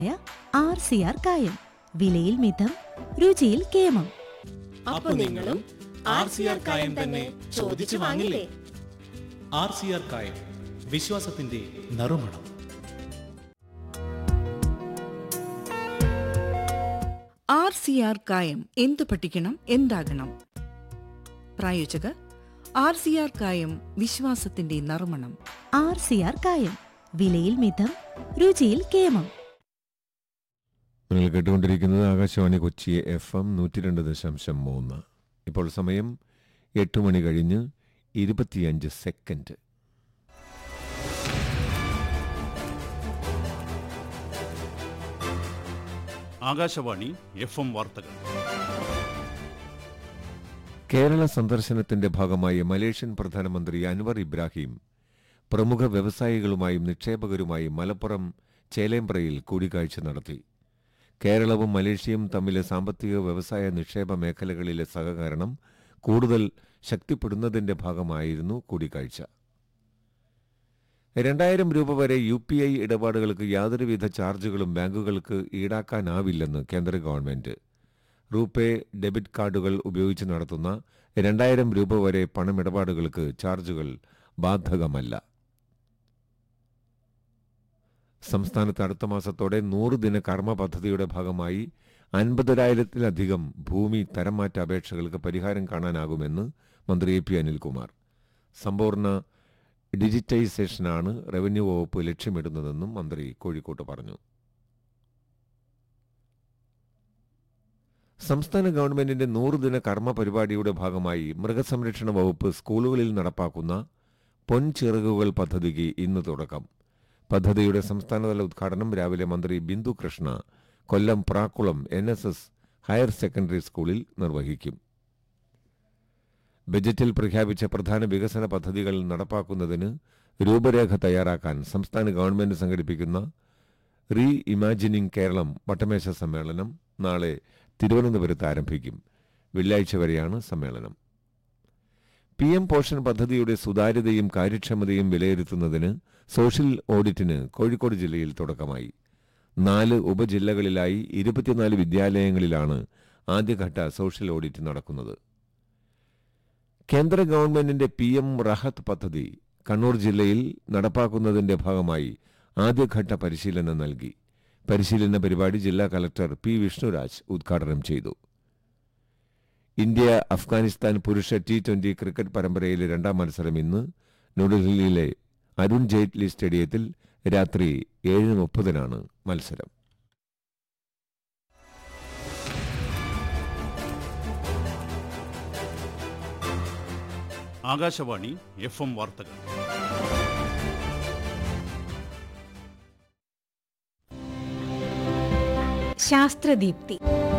R C R കായം വിലയിൽ മിതം രുചിയിൽ കേമം അപ്പൊ നിങ്ങളും ആർ സി ആർ കായം തന്നെ ചോദിച്ചു വാങ്ങില്ലേ ആർ സി ആർ കായം വിശ്വാസത്തിന്റെ നറുമണം ആർ സി ആർ കായം എന്ത് പഠിക്കണം എന്താകണം പ്രായോജകർ ആർ സി ആർ കായം വിശ്വാസത്തിന്റെ നറുമണം ആർ സി ആർ കായം വിലയിൽ മിതം രുചിയിൽ കേമം നിങ്ങൾ കേട്ടുകൊണ്ടിരിക്കുന്നത് ആകാശവാണി കൊച്ചി എഫ് എം നൂറ്റി രണ്ട് ദശാംശം മൂന്ന് ഇപ്പോൾ സമയം എട്ട് മണി കഴിഞ്ഞ് ഇരുപത്തിയഞ്ച് സെക്കൻഡ് ആകാശവാണി എഫ് എം വാർത്തകൾ കേരള സന്ദർശനത്തിന്റെ ഭാഗമായി മലേഷ്യൻ പ്രധാനമന്ത്രി അൻവർ ഇബ്രാഹിം പ്രമുഖ വ്യവസായികളുമായും നിക്ഷേപകരുമായും മലപ്പുറം ചേലേമ്പ്രയിൽ കൂടിക്കാഴ്ച നടത്തി കേരളവും മലേഷ്യയും തമ്മിലെ സാമ്പത്തിക വ്യവസായ നിക്ഷേപ മേഖലകളിലെ സഹകരണം കൂടുതൽ ശക്തിപ്പെടുന്നതിന്റെ ഭാഗമായിരുന്നു കൂടിക്കാഴ്ച രണ്ടായിരം രൂപ വരെ യു പി ഐ ഇടപാടുകൾക്ക് യാതൊരുവിധ ചാർജുകളും ബാങ്കുകൾക്ക് ഈടാക്കാനാവില്ലെന്ന് കേന്ദ്ര ഗവൺമെന്റ് റൂപേ ഡെബിറ്റ് കാർഡുകൾ ഉപയോഗിച്ച് നടത്തുന്ന രണ്ടായിരം രൂപ വരെ പണമിടപാടുകൾക്ക് ചാർജുകൾ ബാധകമല്ല സംസ്ഥാനത്ത് അടുത്ത മാസത്തോടെ നൂറ് ദിന കർമ്മ പദ്ധതിയുടെ ഭാഗമായി അൻപതിനായിരത്തിലധികം ഭൂമി തരംമാറ്റ അപേക്ഷകൾക്ക് പരിഹാരം കാണാനാകുമെന്ന് മന്ത്രി എ പി അനിൽകുമാർ സമ്പൂർണ്ണ ഡിജിറ്റൈസേഷനാണ് റവന്യൂ വകുപ്പ് ലക്ഷ്യമിടുന്നതെന്നും മന്ത്രി കോഴിക്കോട്ട് പറഞ്ഞു സംസ്ഥാന ഗവൺമെന്റിന്റെ നൂറുദിന കർമ്മ പരിപാടിയുടെ ഭാഗമായി മൃഗസംരക്ഷണ വകുപ്പ് സ്കൂളുകളിൽ നടപ്പാക്കുന്ന പൊൻചിറകുകൾ പദ്ധതിക്ക് ഇന്ന് തുടക്കം പദ്ധതിയുടെ സംസ്ഥാനതല ഉദ്ഘാടനം രാവിലെ മന്ത്രി Bindu Krishna Kollam Prakkulam N S S higher secondary സ്കൂളിൽ നിർവഹിക്കും ബജറ്റിൽ പ്രഖ്യാപിച്ച പ്രധാന വികസന പദ്ധതികൾ നടപ്പാക്കുന്നതിന് രൂപരേഖ തയ്യാറാക്കാൻ സംസ്ഥാന ഗവൺമെന്റ് സംഘടിപ്പിക്കുന്ന റീ ഇമാജിനിംഗ് കേരളം വട്ടമേശ സമ്മേളനം നാളെ തിരുവനന്തപുരത്ത് ആരംഭിക്കും വെള്ളിയാഴ്ച വരെയാണ് സമ്മേളനം പി എം പോഷൻ പദ്ധതിയുടെ സുതാര്യതയും കാര്യക്ഷമതയും വിലയിരുത്തുന്നതിന് സോഷ്യൽ ഓഡിറ്റിന് കോഴിക്കോട് ജില്ലയിൽ തുടക്കമായി നാല് ഉപജില്ലകളിലായി ഇരുപത്തിനാല് വിദ്യാലയങ്ങളിലാണ് ആദ്യഘട്ട സോഷ്യൽ ഓഡിറ്റ് നടക്കുന്നത് കേന്ദ്ര ഗവൺമെന്റിന്റെ പി എം റഹത്ത് പദ്ധതി കണ്ണൂർ ജില്ലയിൽ നടപ്പാക്കുന്നതിന്റെ ഭാഗമായി ആദ്യഘട്ട പരിശീലനം നൽകി പരിശീലന പരിപാടി ജില്ലാ കലക്ടർ പി വിഷ്ണുരാജ് ഉദ്ഘാടനം ചെയ്തു ഇന്ത്യ അഫ്ഗാനിസ്ഥാൻ പുരുഷ ടി ട്വന്റി ക്രിക്കറ്റ് പരമ്പരയിലെ രണ്ടാം മത്സരം ഇന്ന് ന്യൂഡൽഹിയിലെ അരുൺ ജെയ്റ്റ്ലി സ്റ്റേഡിയത്തിൽ രാത്രി ഏഴ് മുപ്പതിനാണ് മത്സരം ആകാശവാണി എഫ് എം വാർത്തകൾ ശാസ്ത്രദീപ്തി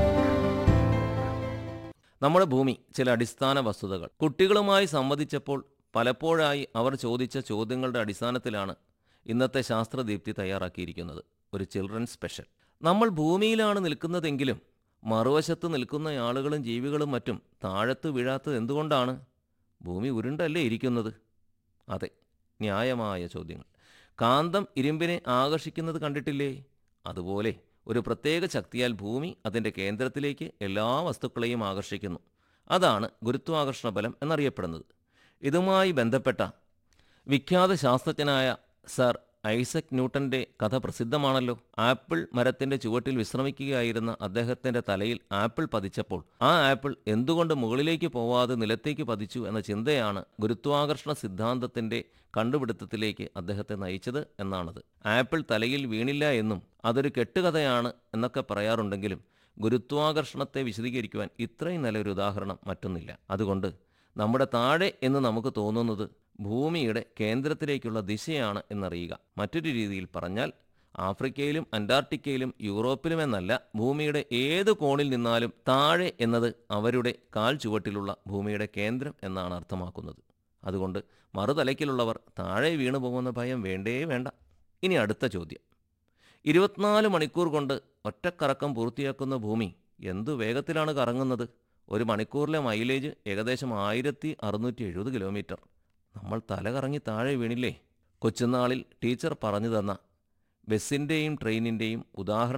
നമ്മുടെ ഭൂമി ചില അടിസ്ഥാന വസ്തുതകൾ കുട്ടികളുമായി സംവദിച്ചപ്പോൾ പലപ്പോഴായി അവർ ചോദിച്ച ചോദ്യങ്ങളുടെ അടിസ്ഥാനത്തിലാണ് ഇന്നത്തെ ശാസ്ത്രദീപ്തി തയ്യാറാക്കിയിരിക്കുന്നത് ഒരു ചിൽഡ്രൻസ് സ്പെഷ്യൽ നമ്മൾ ഭൂമിയിലാണ് നിൽക്കുന്നതെങ്കിലും മറുവശത്ത് നിൽക്കുന്ന ആളുകളും ജീവികളും മറ്റും താഴത്ത് വീഴാത്തത് എന്തുകൊണ്ടാണ് ഭൂമി ഉരുണ്ടല്ലേ ഇരിക്കുന്നത് അതെ ന്യായമായ ചോദ്യങ്ങൾ കാന്തം ഇരുമ്പിനെ ആകർഷിക്കുന്നത് കണ്ടിട്ടില്ലേ അതുപോലെ ഒരു പ്രത്യേക ശക്തിയാൽ ഭൂമി അതിൻ്റെ കേന്ദ്രത്തിലേക്ക് എല്ലാ വസ്തുക്കളെയും ആകർഷിക്കുന്നു അതാണ് ഗുരുത്വാകർഷണ ബലം എന്നറിയപ്പെടുന്നത് ഇതുമായി ബന്ധപ്പെട്ട വിഖ്യാത ശാസ്ത്രജ്ഞനായ സർ ഐസക് ന്യൂട്ടന്റെ കഥ പ്രസിദ്ധമാണല്ലോ ആപ്പിൾ മരത്തിന്റെ ചുവട്ടിൽ വിശ്രമിക്കുകയായിരുന്ന അദ്ദേഹത്തിന്റെ തലയിൽ ആപ്പിൾ പതിച്ചപ്പോൾ ആ ആപ്പിൾ എന്തുകൊണ്ട് മുകളിലേക്ക് പോവാതെ നിലത്തേക്ക് പതിച്ചു എന്ന ചിന്തയാണ് ഗുരുത്വാകർഷണ സിദ്ധാന്തത്തിന്റെ കണ്ടുപിടുത്തത്തിലേക്ക് അദ്ദേഹത്തെ നയിച്ചത് എന്നാണത് ആപ്പിൾ തലയിൽ വീണില്ല എന്നും അതൊരു കെട്ടുകഥയാണ് എന്നൊക്കെ പറയാറുണ്ടെങ്കിലും ഗുരുത്വാകർഷണത്തെ വിശദീകരിക്കുവാൻ ഇത്രയും നല്ലൊരു ഉദാഹരണം മറ്റൊന്നില്ല അതുകൊണ്ട് നമ്മുടെ താഴെ എന്ന് നമുക്ക് തോന്നുന്നത് ഭൂമിയുടെ കേന്ദ്രത്തിലേക്കുള്ള ദിശയാണ് എന്നറിയുക മറ്റൊരു രീതിയിൽ പറഞ്ഞാൽ ആഫ്രിക്കയിലും അന്റാർട്ടിക്കയിലും യൂറോപ്പിലുമെന്നല്ല ഭൂമിയുടെ ഏത് കോണിൽ നിന്നാലും താഴെ എന്നത് അവരുടെ കാൽ ചുവട്ടിലുള്ള ഭൂമിയുടെ കേന്ദ്രം എന്നാണ് അർത്ഥമാക്കുന്നത് അതുകൊണ്ട് മറുതലയ്ക്കിലുള്ളവർ താഴെ വീണു പോകുന്ന ഭയം വേണ്ടേ വേണ്ട ഇനി അടുത്ത ചോദ്യം ഇരുപത്തിനാല് മണിക്കൂർ കൊണ്ട് ഒറ്റക്കറക്കം പൂർത്തിയാക്കുന്ന ഭൂമി എന്തു വേഗത്തിലാണ് കറങ്ങുന്നത് ഒരു മണിക്കൂറിലെ മൈലേജ് ഏകദേശം ആയിരത്തി അറുന്നൂറ്റി എഴുപത് കിലോമീറ്റർ നമ്മൾ തല കറങ്ങി താഴെ വീണില്ലേ കൊച്ചുനാളിൽ ടീച്ചർ പറഞ്ഞു തന്ന ബസ്സിൻ്റെയും ട്രെയിനിൻ്റെയും ഉദാഹരണം